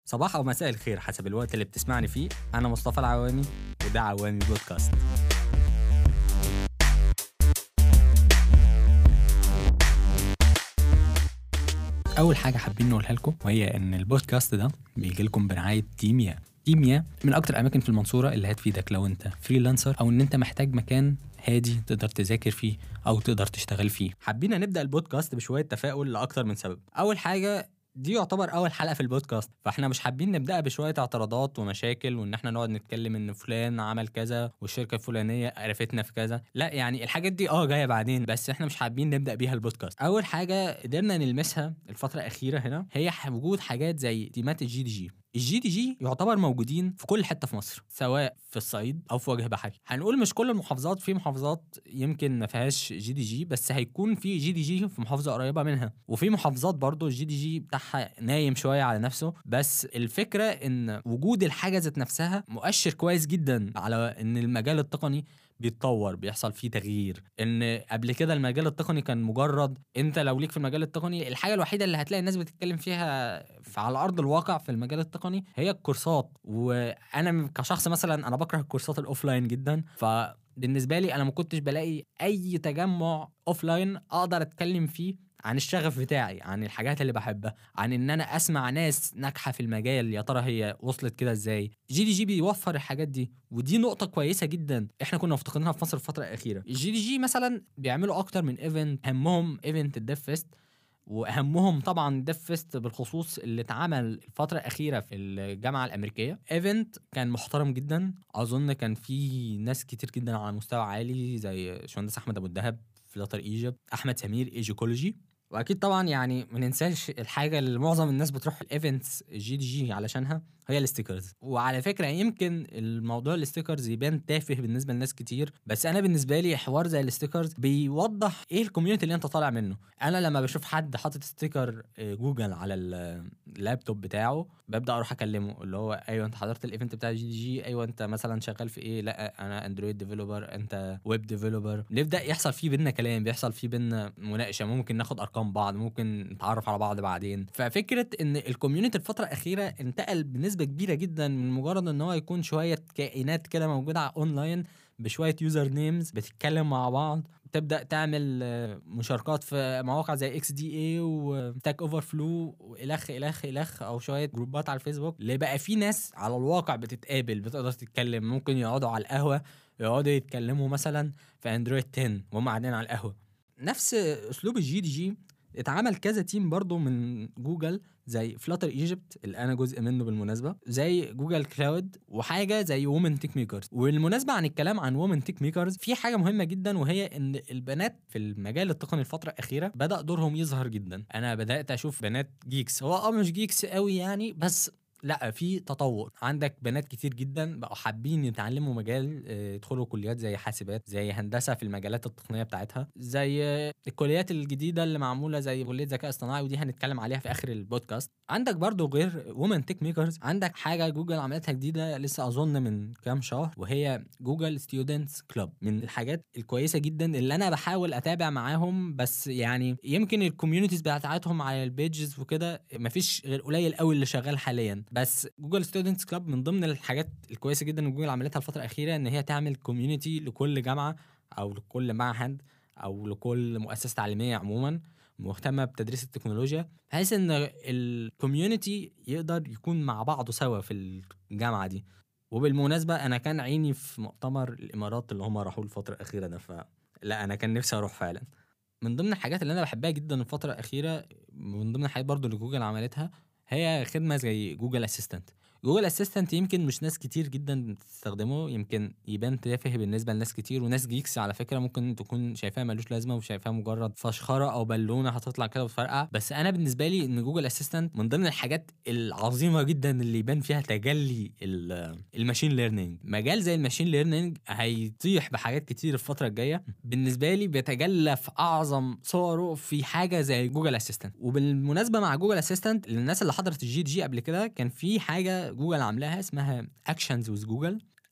صباح او مساء الخير حسب الوقت اللي بتسمعني فيه انا مصطفى العوامي وده عوامي بودكاست اول حاجه حابين نقولها لكم وهي ان البودكاست ده بيجي لكم برعايه تيميا تيميا من اكتر الاماكن في المنصوره اللي هتفيدك لو انت فريلانسر او ان انت محتاج مكان هادي تقدر تذاكر فيه او تقدر تشتغل فيه حابين نبدا البودكاست بشويه تفاؤل لاكتر من سبب اول حاجه دي يعتبر اول حلقه في البودكاست فاحنا مش حابين نبداها بشويه اعتراضات ومشاكل وان احنا نقعد نتكلم ان فلان عمل كذا والشركه الفلانيه عرفتنا في كذا لا يعني الحاجات دي اه جايه بعدين بس احنا مش حابين نبدا بيها البودكاست اول حاجه قدرنا نلمسها الفتره الاخيره هنا هي وجود حاجات زي تيمات الجي دي جي الجي دي جي يعتبر موجودين في كل حته في مصر سواء في الصعيد او في وجه بحري هنقول مش كل المحافظات في محافظات يمكن ما فيهاش جي دي جي بس هيكون في جي دي جي في محافظه قريبه منها وفي محافظات برضو الجي دي جي بتاعها نايم شويه على نفسه بس الفكره ان وجود الحاجه ذات نفسها مؤشر كويس جدا على ان المجال التقني بيتطور بيحصل فيه تغيير ان قبل كده المجال التقني كان مجرد انت لو ليك في المجال التقني الحاجه الوحيده اللي هتلاقي الناس بتتكلم فيها على ارض الواقع في المجال التقني هي الكورسات وانا كشخص مثلا انا بكره الكورسات الاوفلاين جدا ف بالنسبه لي انا ما كنتش بلاقي اي تجمع اوفلاين اقدر اتكلم فيه عن الشغف بتاعي عن الحاجات اللي بحبها عن ان انا اسمع ناس ناجحه في المجال يا ترى هي وصلت كده ازاي جي دي جي بيوفر الحاجات دي ودي نقطه كويسه جدا احنا كنا مفتقدينها في مصر الفتره الاخيره الجي دي جي مثلا بيعملوا اكتر من ايفنت همهم ايفنت الديف فيست واهمهم طبعا ديف فيست بالخصوص اللي اتعمل الفتره الاخيره في الجامعه الامريكيه ايفنت كان محترم جدا اظن كان في ناس كتير جدا على مستوى عالي زي باشمهندس احمد ابو الدهب فلاتر ايجيبت احمد سمير ايجيكولوجي واكيد طبعا يعني ما ننساش الحاجه اللي معظم الناس بتروح الايفنتس جي دي جي علشانها هي الستيكرز وعلى فكره يمكن الموضوع الستيكرز يبان تافه بالنسبه لناس كتير بس انا بالنسبه لي حوار زي الستيكرز بيوضح ايه الكوميونتي اللي انت طالع منه انا لما بشوف حد حاطط ستيكر جوجل على اللابتوب بتاعه ببدا اروح اكلمه اللي هو ايوه انت حضرت الايفنت بتاع جي دي جي ايوه انت مثلا شغال في ايه لا انا اندرويد ديفلوبر انت ويب ديفلوبر نبدا يحصل فيه بينا كلام بيحصل فيه بينا مناقشه ممكن ناخد ارقام بعض ممكن نتعرف على بعض بعدين ففكره ان الكوميونتي الفتره الاخيره انتقل بنسبه كبيره جدا من مجرد ان هو يكون شويه كائنات كده موجوده على اونلاين بشويه يوزر نيمز بتتكلم مع بعض تبدا تعمل مشاركات في مواقع زي اكس دي اي وتاك اوفر فلو والخ الخ الخ او شويه جروبات على الفيسبوك اللي بقى في ناس على الواقع بتتقابل بتقدر تتكلم ممكن يقعدوا على القهوه يقعدوا يتكلموا مثلا في اندرويد 10 وهم قاعدين على القهوه نفس اسلوب الجي دي جي اتعمل كذا تيم برضو من جوجل زي فلاتر ايجيبت اللي انا جزء منه بالمناسبه زي جوجل كلاود وحاجه زي وومن تيك ميكرز والمناسبه عن الكلام عن وومن تيك ميكرز في حاجه مهمه جدا وهي ان البنات في المجال التقني الفتره الاخيره بدا دورهم يظهر جدا انا بدات اشوف بنات جيكس هو اه مش جيكس قوي يعني بس لا في تطور عندك بنات كتير جدا بقوا حابين يتعلموا مجال يدخلوا كليات زي حاسبات زي هندسه في المجالات التقنيه بتاعتها زي الكليات الجديده اللي معموله زي كليه ذكاء اصطناعي ودي هنتكلم عليها في اخر البودكاست عندك برضو غير وومن تيك ميكرز عندك حاجه جوجل عملتها جديده لسه اظن من كام شهر وهي جوجل ستودنتس كلوب من الحاجات الكويسه جدا اللي انا بحاول اتابع معاهم بس يعني يمكن الكوميونيتيز بتاعتهم على البيجز وكده مفيش غير قليل قوي اللي شغال حاليا بس جوجل ستودنتس كلاب من ضمن الحاجات الكويسه جدا اللي جوجل عملتها الفتره الاخيره ان هي تعمل كوميونتي لكل جامعه او لكل معهد او لكل مؤسسه تعليميه عموما مهتمه بتدريس التكنولوجيا بحيث ان الكوميونتي يقدر يكون مع بعضه سوا في الجامعه دي وبالمناسبه انا كان عيني في مؤتمر الامارات اللي هم راحوا الفتره الاخيره ده فلا انا كان نفسي اروح فعلا من ضمن الحاجات اللي انا بحبها جدا الفتره الاخيره من ضمن الحاجات برضو اللي جوجل عملتها هي خدمه زي جوجل اسيستنت جوجل اسيستنت يمكن مش ناس كتير جدا بتستخدمه يمكن يبان تافه بالنسبه لناس كتير وناس جيكس على فكره ممكن تكون شايفاه ملوش لازمه وشايفاه مجرد فشخره او بالونه هتطلع كده وتفرقع بس انا بالنسبه لي ان جوجل اسيستنت من ضمن الحاجات العظيمه جدا اللي يبان فيها تجلي الماشين ليرنينج مجال زي الماشين ليرنينج هيطيح بحاجات كتير الفتره الجايه بالنسبه لي بيتجلى في اعظم صوره في حاجه زي جوجل اسيستنت وبالمناسبه مع جوجل اسيستنت للناس اللي حضرت الجي جي قبل كده كان في حاجه جوجل عاملاها اسمها اكشنز ويز جوجل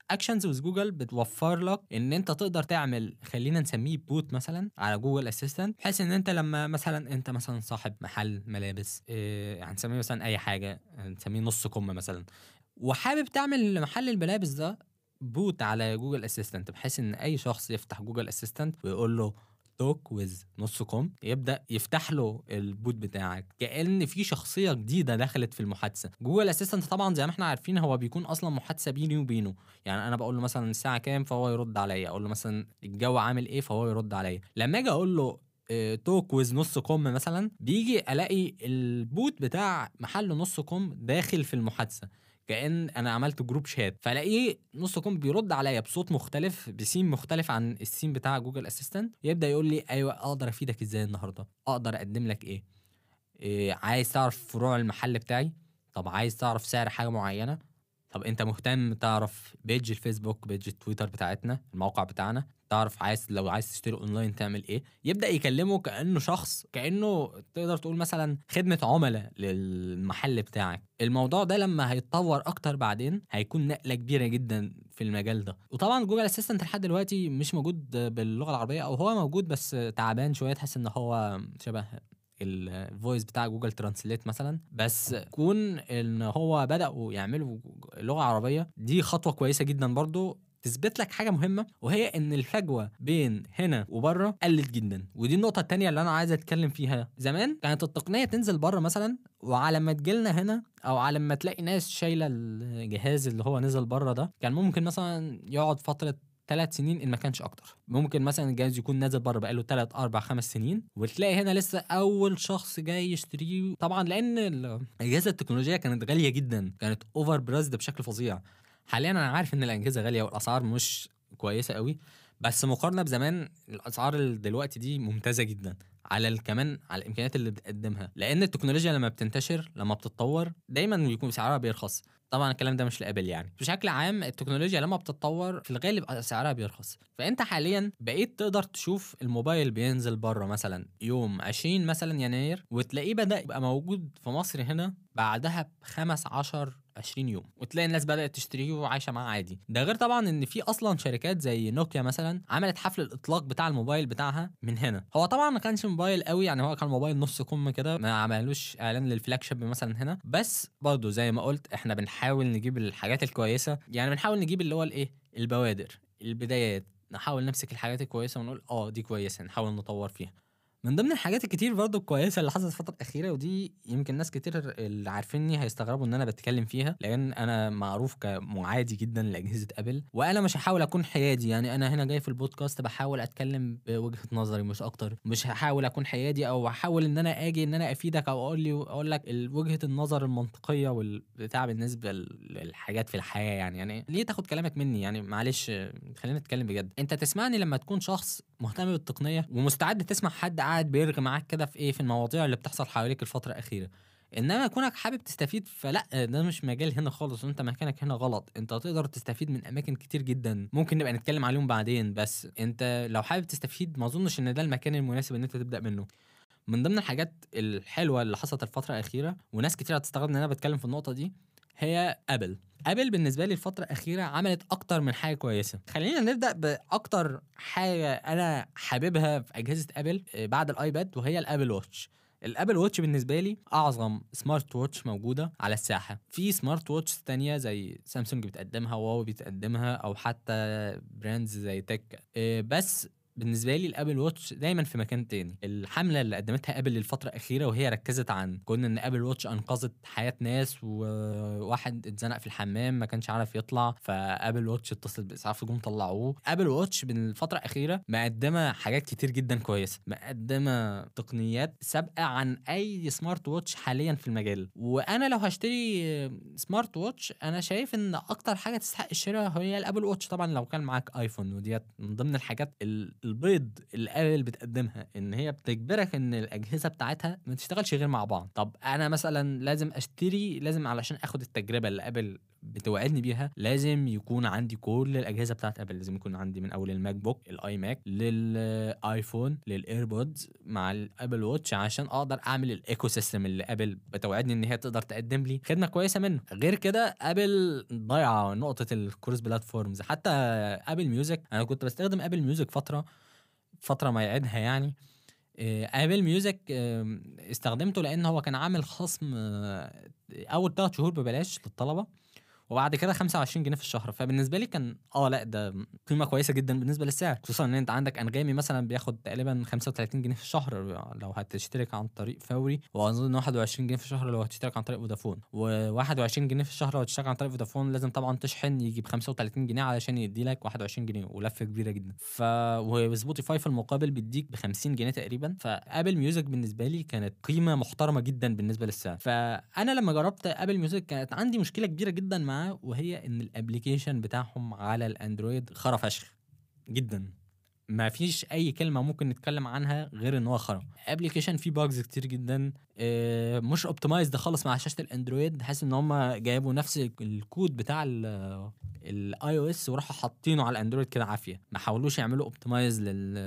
اكشنز ويز جوجل بتوفر لك ان انت تقدر تعمل خلينا نسميه بوت مثلا على جوجل اسيستنت بحيث ان انت لما مثلا انت مثلا صاحب محل ملابس إيه هنسميه مثلا اي حاجه هنسميه نص كم مثلا وحابب تعمل محل الملابس ده بوت على جوجل اسيستنت بحيث ان اي شخص يفتح جوجل اسيستنت ويقول له توك ويز نص كوم يبدا يفتح له البوت بتاعك كان في شخصيه جديده دخلت في المحادثه جوجل اسيستنت طبعا زي ما احنا عارفين هو بيكون اصلا محادثه بيني وبينه يعني انا بقول له مثلا الساعه كام فهو يرد عليا اقول له مثلا الجو عامل ايه فهو يرد عليا لما اجي اقول له توك ويز نص كوم مثلا بيجي الاقي البوت بتاع محل نص كوم داخل في المحادثه كان انا عملت جروب شات فلاقيه نص كوم بيرد عليا بصوت مختلف بسيم مختلف عن السيم بتاع جوجل اسيستنت يبدا يقول لي ايوه اقدر افيدك ازاي النهارده اقدر اقدم لك ايه, إيه عايز تعرف فروع المحل بتاعي طب عايز تعرف سعر حاجه معينه طب انت مهتم تعرف بيج الفيسبوك بيج التويتر بتاعتنا الموقع بتاعنا تعرف عايز لو عايز تشتري اونلاين تعمل ايه يبدا يكلمه كانه شخص كانه تقدر تقول مثلا خدمه عملاء للمحل بتاعك الموضوع ده لما هيتطور اكتر بعدين هيكون نقله كبيره جدا في المجال ده وطبعا جوجل اسيستنت لحد دلوقتي مش موجود باللغه العربيه او هو موجود بس تعبان شويه تحس ان هو شبه الفويس بتاع جوجل ترانسليت مثلا بس كون ان هو بداوا يعملوا لغه عربيه دي خطوه كويسه جدا برضو تثبت لك حاجه مهمه وهي ان الفجوه بين هنا وبره قلت جدا ودي النقطه الثانيه اللي انا عايز اتكلم فيها زمان كانت التقنيه تنزل بره مثلا وعلى ما تجيلنا هنا او على ما تلاقي ناس شايله الجهاز اللي هو نزل بره ده كان ممكن مثلا يقعد فتره ثلاث سنين ان ما كانش اكتر ممكن مثلا الجهاز يكون نازل بره بقاله ثلاث اربع خمس سنين وتلاقي هنا لسه اول شخص جاي يشتريه طبعا لان الاجهزه التكنولوجيه كانت غاليه جدا كانت اوفر بريزد بشكل فظيع حاليا انا عارف ان الاجهزه غاليه والاسعار مش كويسه قوي بس مقارنه بزمان الاسعار دلوقتي دي ممتازه جدا على كمان على الامكانيات اللي بتقدمها لان التكنولوجيا لما بتنتشر لما بتتطور دايما بيكون سعرها بيرخص طبعا الكلام ده مش لابل يعني بشكل عام التكنولوجيا لما بتتطور في الغالب سعرها بيرخص فانت حاليا بقيت تقدر تشوف الموبايل بينزل بره مثلا يوم 20 مثلا يناير وتلاقيه بدا يبقى موجود في مصر هنا بعدها بخمس عشر 20 يوم وتلاقي الناس بدات تشتريه وعايشه معاه عادي ده غير طبعا ان في اصلا شركات زي نوكيا مثلا عملت حفل الاطلاق بتاع الموبايل بتاعها من هنا هو طبعا ما كانش موبايل قوي يعني هو كان موبايل نص كم كده ما عملوش اعلان للفلاج شيب مثلا هنا بس برضه زي ما قلت احنا بنحاول نجيب الحاجات الكويسه يعني بنحاول نجيب اللي هو الايه البوادر البدايات نحاول نمسك الحاجات الكويسه ونقول اه دي كويسه نحاول نطور فيها من ضمن الحاجات الكتير برضو الكويسه اللي حصلت الفتره الاخيره ودي يمكن ناس كتير اللي عارفيني هيستغربوا ان انا بتكلم فيها لان انا معروف كمعادي جدا لاجهزه ابل وانا مش هحاول اكون حيادي يعني انا هنا جاي في البودكاست بحاول اتكلم بوجهه نظري مش اكتر مش هحاول اكون حيادي او هحاول ان انا اجي ان انا افيدك او اقول لي اقول لك وجهه النظر المنطقيه والبتاع بالنسبه للحاجات في الحياه يعني يعني ليه تاخد كلامك مني يعني معلش خلينا نتكلم بجد انت تسمعني لما تكون شخص مهتم بالتقنيه ومستعد تسمع حد قاعد بيرغي معاك كده في ايه في المواضيع اللي بتحصل حواليك الفتره الاخيره انما كونك حابب تستفيد فلا ده مش مجال هنا خالص وانت مكانك هنا غلط انت تقدر تستفيد من اماكن كتير جدا ممكن نبقى نتكلم عليهم بعدين بس انت لو حابب تستفيد ما اظنش ان ده المكان المناسب ان انت تبدا منه من ضمن الحاجات الحلوه اللي حصلت الفتره الاخيره وناس كتير هتستغرب ان انا بتكلم في النقطه دي هي ابل ابل بالنسبه لي الفتره الاخيره عملت اكتر من حاجه كويسه خلينا نبدا باكتر حاجه انا حاببها في اجهزه ابل بعد الايباد وهي الابل واتش الابل واتش بالنسبه لي اعظم سمارت واتش موجوده على الساحه في سمارت واتش تانية زي سامسونج بتقدمها واوي بتقدمها او حتى براندز زي تك بس بالنسبه لي الابل واتش دايما في مكان تاني الحمله اللي قدمتها ابل الفتره الاخيره وهي ركزت عن كون ان ابل واتش انقذت حياه ناس وواحد اتزنق في الحمام ما كانش عارف يطلع فابل واتش اتصلت باسعاف جم طلعوه ابل واتش بالفتره الاخيره مقدمه حاجات كتير جدا كويسه مقدمه تقنيات سابقه عن اي سمارت واتش حاليا في المجال وانا لو هشتري سمارت واتش انا شايف ان اكتر حاجه تستحق الشراء هي الابل واتش طبعا لو كان معاك ايفون وديت من ضمن الحاجات البيض اللي ابل بتقدمها ان هي بتجبرك ان الاجهزه بتاعتها ما تشتغلش غير مع بعض طب انا مثلا لازم اشتري لازم علشان اخد التجربه اللي ابل بتوعدني بيها لازم يكون عندي كل الاجهزه بتاعت ابل لازم يكون عندي من اول الماك بوك الاي ماك للايفون للايربودز مع الابل واتش عشان اقدر اعمل الايكو سيستم اللي ابل بتوعدني ان هي تقدر تقدم لي خدمه كويسه منه غير كده ابل ضايعه نقطه الكروس بلاتفورمز حتى ابل ميوزك انا كنت بستخدم ابل ميوزك فتره فتره ما يعيدها يعني ابل ميوزك استخدمته لان هو كان عامل خصم آه، اول ثلاث شهور ببلاش للطلبه وبعد كده 25 جنيه في الشهر فبالنسبه لي كان اه لا ده قيمه كويسه جدا بالنسبه للسعر خصوصا ان انت عندك انغامي مثلا بياخد تقريبا 35 جنيه في الشهر لو هتشترك عن طريق فوري واظن 21 جنيه في الشهر لو هتشترك عن طريق فودافون و21 جنيه في الشهر لو هتشترك عن طريق فودافون لازم طبعا تشحن يجي ب 35 جنيه علشان يدي لك 21 جنيه ولفه كبيره جدا ف وسبوتيفاي في المقابل بيديك ب 50 جنيه تقريبا فابل ميوزك بالنسبه لي كانت قيمه محترمه جدا بالنسبه للسعر فانا لما جربت ابل ميوزك كانت عندي مشكله كبيره جدا مع معاه وهي ان الابلكيشن بتاعهم على الاندرويد خرا فشخ جدا ما فيش اي كلمه ممكن نتكلم عنها غير ان هو خرا ابلكيشن فيه باجز كتير جدا آه، مش اوبتمايزد خالص مع شاشه الاندرويد حاسس ان هم جايبوا نفس الكود بتاع الاي او اس وراحوا حاطينه على الاندرويد كده عافيه ما حاولوش يعملوا اوبتمايز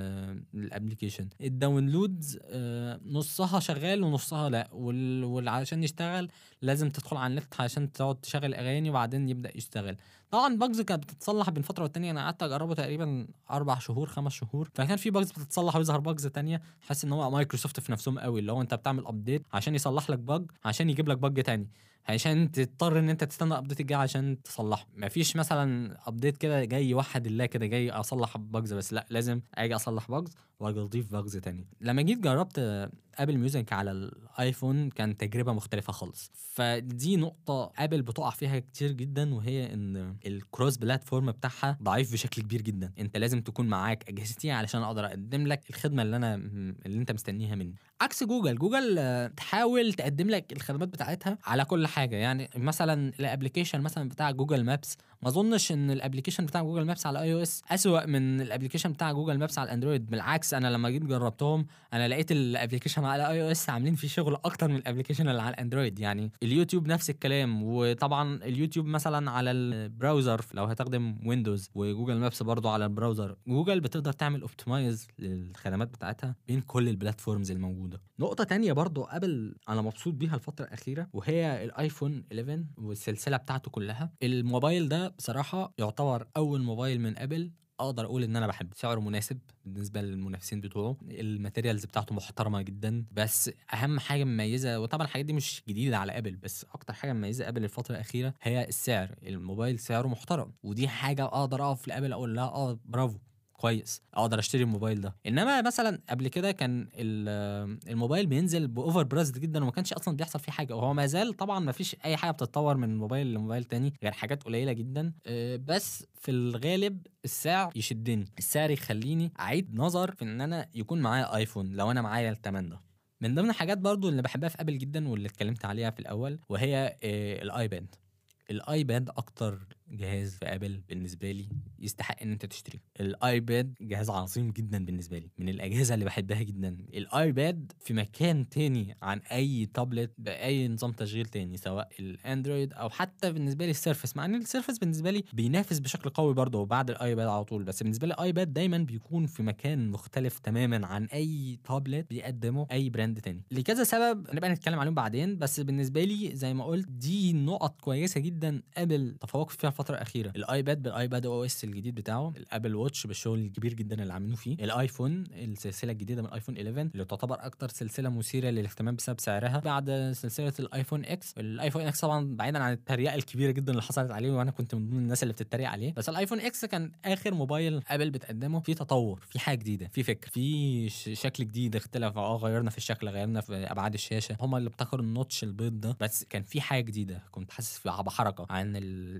للابلكيشن الداونلودز آه، نصها شغال ونصها لا وعشان يشتغل لازم تدخل على النت عشان تقعد تشغل اغاني وبعدين يبدا يشتغل طبعا باجز كانت بتتصلح بين فتره والتانيه انا قعدت اجربه تقريبا اربع شهور خمس شهور فكان في باجز بتتصلح ويظهر باجز تانية حاسس ان هو مايكروسوفت في نفسهم قوي اللي هو انت بتعمل ابديت عشان يصلح لك باج عشان يجيب لك باج تاني عشان تضطر ان انت تستنى ابديت الجاي عشان تصلحه مفيش مثلا ابديت كده جاي يوحد الله كده جاي اصلح باجز بس لا لازم اجي اصلح باجز واجي اضيف باجز تاني لما جيت جربت ابل ميوزك على الايفون كان تجربه مختلفه خالص فدي نقطه ابل بتقع فيها كتير جدا وهي ان الكروس بلاتفورم بتاعها ضعيف بشكل كبير جدا انت لازم تكون معاك اجهزتي علشان اقدر اقدم لك الخدمه اللي انا اللي انت مستنيها مني عكس جوجل جوجل تحاول تقدم لك الخدمات بتاعتها على كل حاجه يعني مثلا الابلكيشن مثلا بتاع جوجل مابس ما اظنش ان الابلكيشن بتاع جوجل مابس على اي او اس اسوأ من الابلكيشن بتاع جوجل مابس على الاندرويد بالعكس انا لما جيت جربتهم انا لقيت الابلكيشن على اي او اس عاملين فيه شغل اكتر من الابلكيشن اللي على الاندرويد يعني اليوتيوب نفس الكلام وطبعا اليوتيوب مثلا على البراوزر لو هتخدم ويندوز وجوجل مابس برضو على البراوزر جوجل بتقدر تعمل اوبتمايز للخدمات بتاعتها بين كل البلاتفورمز الموجوده نقطه تانية برضو ابل انا مبسوط بيها الفتره الاخيره وهي الايفون 11 والسلسله بتاعته كلها الموبايل ده بصراحه يعتبر اول موبايل من ابل اقدر اقول ان انا بحب سعره مناسب بالنسبه للمنافسين بتوعه الماتيريالز بتاعته محترمه جدا بس اهم حاجه مميزه وطبعا الحاجات دي مش جديده على ابل بس اكتر حاجه مميزه ابل الفتره الاخيره هي السعر الموبايل سعره محترم ودي حاجه اقدر اقف لابل اقول لها اه برافو كويس اقدر اشتري الموبايل ده انما مثلا قبل كده كان الموبايل بينزل باوفر برايسد جدا وما كانش اصلا بيحصل فيه حاجه وهو ما زال طبعا ما فيش اي حاجه بتتطور من موبايل لموبايل تاني غير حاجات قليله جدا آه، بس في الغالب السعر يشدني السعر يخليني اعيد نظر في ان انا يكون معايا ايفون لو انا معايا الثمن ده من ضمن الحاجات برضو اللي بحبها في ابل جدا واللي اتكلمت عليها في الاول وهي آه، الايباد الايباد اكتر جهاز في ابل بالنسبه لي يستحق ان انت تشتريه الايباد جهاز عظيم جدا بالنسبه لي من الاجهزه اللي بحبها جدا الايباد في مكان تاني عن اي تابلت باي نظام تشغيل تاني سواء الاندرويد او حتى بالنسبه لي السيرفس مع ان السيرفس بالنسبه لي بينافس بشكل قوي برضه بعد الايباد على طول بس بالنسبه لي الايباد دايما بيكون في مكان مختلف تماما عن اي تابلت بيقدمه اي براند تاني لكذا سبب نبقى نتكلم عليهم بعدين بس بالنسبه لي زي ما قلت دي نقط كويسه جدا ابل تفوق فيها الفتره الاخيره الايباد بالايباد او اس الجديد بتاعه الابل واتش بالشغل الكبير جدا اللي عاملينه فيه الايفون السلسله الجديده من الايفون 11 اللي تعتبر اكتر سلسله مثيره للاهتمام بسبب سعرها بعد سلسله الايفون اكس الايفون اكس طبعا بعيدا عن التريقه الكبيره جدا اللي حصلت عليه وانا كنت من ضمن الناس اللي بتتريق عليه بس الايفون اكس كان اخر موبايل ابل بتقدمه في تطور في حاجه جديده في فكر في شكل جديد اختلف اه غيرنا في الشكل غيرنا في ابعاد الشاشه هم اللي ابتكروا النوتش البيض ده بس كان في حاجه جديده كنت حاسس في بحركه عن السكس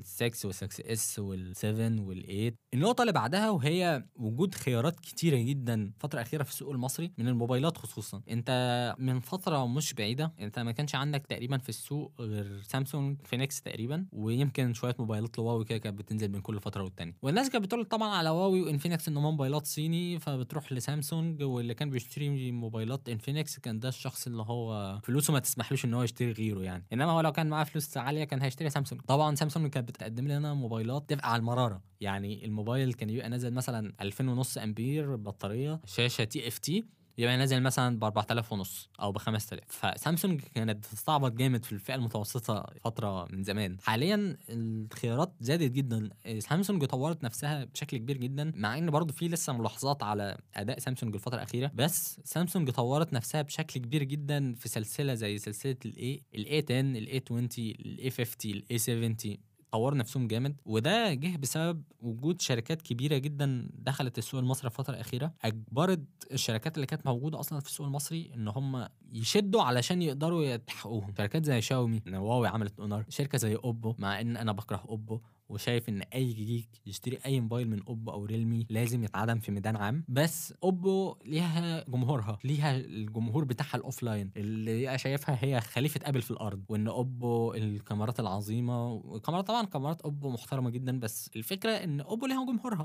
وال6 اس وال7 وال8 النقطه اللي بعدها وهي وجود خيارات كتيره جدا الفتره الاخيره في السوق المصري من الموبايلات خصوصا انت من فتره مش بعيده انت ما كانش عندك تقريبا في السوق غير سامسونج فينيكس تقريبا ويمكن شويه موبايلات لواوي كده كانت بتنزل بين كل فتره والتانيه والناس كانت بتقول طبعا على واوي وانفينكس ان هم موبايلات صيني فبتروح لسامسونج واللي كان بيشتري موبايلات انفينكس كان ده الشخص اللي هو فلوسه ما تسمحلوش ان هو يشتري غيره يعني انما هو لو كان معاه فلوس عاليه كان هيشتري سامسونج طبعا سامسونج كانت بتقدم لنا موبايلات تبقى على المراره يعني الموبايل كان يبقى نازل مثلا 2000 ونص امبير بطاريه شاشه تي اف تي يبقى نازل مثلا ب 4000 ونص او ب 5000 فسامسونج كانت بتستعبط جامد في الفئه المتوسطه فتره من زمان حاليا الخيارات زادت جدا سامسونج طورت نفسها بشكل كبير جدا مع ان برضه في لسه ملاحظات على اداء سامسونج الفتره الاخيره بس سامسونج طورت نفسها بشكل كبير جدا في سلسله زي سلسله الاي الاي 10 الاي 20 الاي 50 الاي 70 طوروا نفسهم جامد وده جه بسبب وجود شركات كبيره جدا دخلت السوق المصري الفتره الاخيره اجبرت الشركات اللي كانت موجوده اصلا في السوق المصري ان هم يشدوا علشان يقدروا يتحققوهم شركات زي شاومي هواوي عملت اونر شركه زي اوبو مع ان انا بكره اوبو وشايف ان اي جيك يشتري اي موبايل من اوبو او ريلمي لازم يتعدم في ميدان عام بس اوبو ليها جمهورها ليها الجمهور بتاعها الاوفلاين اللي شايفها هي خليفه ابل في الارض وان اوبو الكاميرات العظيمه وكاميرات طبعا كاميرات اوبو محترمه جدا بس الفكره ان اوبو ليها جمهورها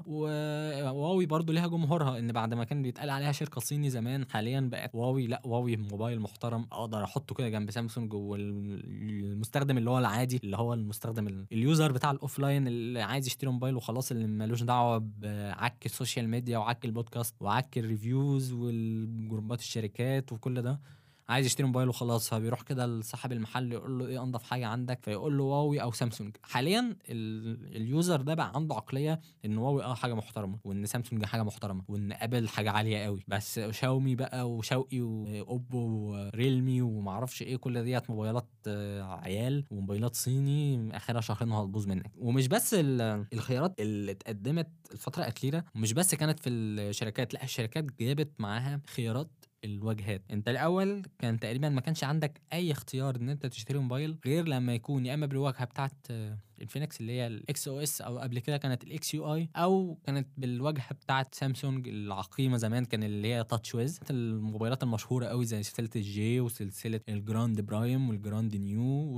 وواوي برضو ليها جمهورها ان بعد ما كان بيتقال عليها شركه صيني زمان حاليا بقت واوي لا واوي موبايل محترم اقدر احطه كده جنب سامسونج والمستخدم اللي هو العادي اللي هو المستخدم اليوزر بتاع الاوفلاين اونلاين اللي عايز يشتري موبايل وخلاص اللي ملوش دعوه بعك السوشيال ميديا وعك البودكاست وعك الريفيوز والجروبات الشركات وكل ده عايز يشتري موبايل وخلاص فبيروح كده لصاحب المحل يقول له ايه انضف حاجه عندك فيقول له واوي او سامسونج حاليا اليوزر ده بقى عنده عقليه ان واوي اه حاجه محترمه وان سامسونج حاجه محترمه وان ابل حاجه عاليه قوي بس شاومي بقى وشوقي واوبو وريلمي ومعرفش ايه كل ديت موبايلات آه، عيال وموبايلات صيني اخرها شهرين وهتبوظ منك ومش بس الخيارات اللي اتقدمت الفتره الاخيره مش بس كانت في الشركات لا الشركات جابت معاها خيارات الواجهات انت الاول كان تقريبا ما كانش عندك اي اختيار ان انت تشتري موبايل غير لما يكون يا اما بالواجهه بتاعت الفينكس اللي هي الاكس او اس او قبل كده كانت الاكس يو اي او كانت بالواجهه بتاعت سامسونج العقيمه زمان كان اللي هي تاتش ويز الموبايلات المشهوره قوي زي سلسله الجي وسلسله الجراند برايم والجراند نيو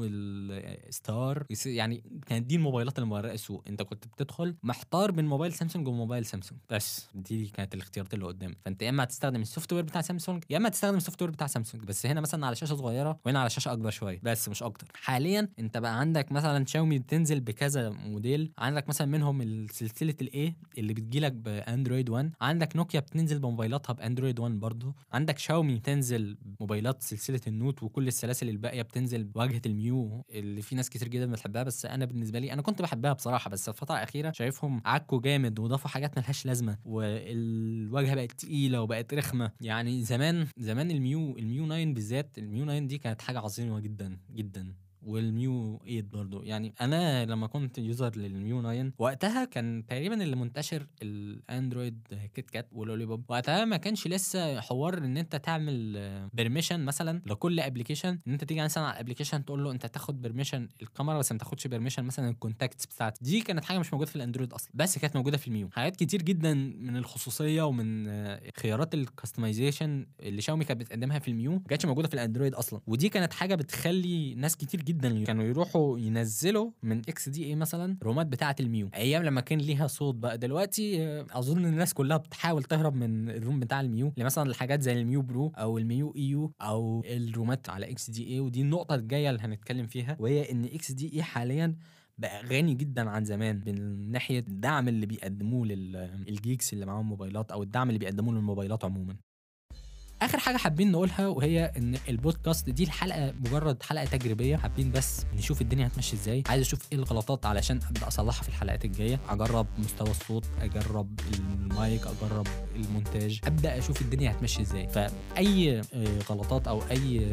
والستار يعني كانت دي الموبايلات اللي مورقه السوق انت كنت بتدخل محتار بين موبايل سامسونج وموبايل سامسونج بس دي كانت الاختيارات اللي قدامك فانت يا اما هتستخدم السوفت وير بتاع سامسونج يا اما تستخدم السوفت وير بتاع سامسونج بس هنا مثلا على شاشه صغيره وهنا على شاشه اكبر شويه بس مش اكتر حاليا انت بقى عندك مثلا شاومي بتنزل بكذا موديل عندك مثلا منهم سلسله الاي اللي بتجيلك باندرويد 1 عندك نوكيا بتنزل بموبايلاتها باندرويد 1 برضو عندك شاومي بتنزل موبايلات سلسله النوت وكل السلاسل الباقيه بتنزل بواجهه الميو اللي في ناس كتير جدا بتحبها بس انا بالنسبه لي انا كنت بحبها بصراحه بس الفتره الاخيره شايفهم عكوا جامد وضافوا حاجات ملهاش لازمه والواجهه بقت تقيله وبقت رخمه يعني زمان زمان الميو الميو 9 بالذات الميو 9 دي كانت حاجه عظيمه جدا جدا والميو 8 برضو يعني انا لما كنت يوزر للميو 9 وقتها كان تقريبا اللي منتشر الاندرويد كيت كات واللولي بوب وقتها ما كانش لسه حوار ان انت تعمل بيرميشن مثلا لكل ابلكيشن ان انت تيجي مثلا على الابلكيشن تقول له انت تاخد بيرميشن الكاميرا بس ما تاخدش بيرميشن مثلا الكونتاكتس بتاعتي دي كانت حاجه مش موجوده في الاندرويد اصلا بس كانت موجوده في الميو حاجات كتير جدا من الخصوصيه ومن خيارات الكاستمايزيشن اللي شاومي كانت بتقدمها في الميو ما كانتش موجوده في الاندرويد اصلا ودي كانت حاجه بتخلي ناس كتير جدا جدا كانوا يروحوا ينزلوا من اكس دي اي مثلا رومات بتاعه الميو ايام لما كان ليها صوت بقى دلوقتي آه، اظن الناس كلها بتحاول تهرب من الروم بتاع الميو لمثلا الحاجات زي الميو برو او الميو اي يو او الرومات على اكس دي اي ودي النقطه الجايه اللي هنتكلم فيها وهي ان اكس دي اي حاليا بقى غني جدا عن زمان من ناحيه الدعم اللي بيقدموه للجيكس اللي معاهم موبايلات او الدعم اللي بيقدموه للموبايلات عموما اخر حاجه حابين نقولها وهي ان البودكاست دي الحلقه مجرد حلقه تجريبيه حابين بس نشوف الدنيا هتمشي ازاي عايز اشوف ايه الغلطات علشان ابدا اصلحها في الحلقات الجايه اجرب مستوى الصوت اجرب المايك اجرب المونتاج ابدا اشوف الدنيا هتمشي ازاي فاي آه، غلطات او اي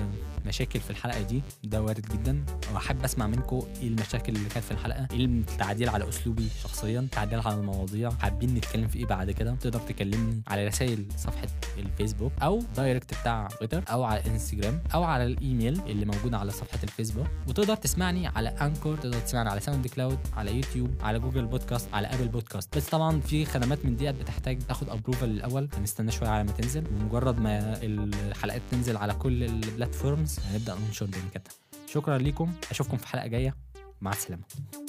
مشاكل في الحلقه دي ده وارد جدا واحب اسمع منكم ايه المشاكل اللي كانت في الحلقه ايه التعديل على اسلوبي شخصيا تعديل على المواضيع حابين نتكلم في ايه بعد كده تقدر تكلمني على رسائل صفحه الفيسبوك او دايركت بتاع تويتر او على انستجرام او على الايميل اللي موجود على صفحه الفيسبوك وتقدر تسمعني على انكور تقدر تسمعني على ساوند كلاود على يوتيوب على جوجل بودكاست على ابل بودكاست بس طبعا في خدمات من ديت بتحتاج تاخد ابروفال الاول هنستنى شويه على ما تنزل ومجرد ما الحلقات تنزل على كل البلاتفورمز هنبدا ننشر لينكاتها شكرا ليكم اشوفكم في حلقه جايه مع السلامه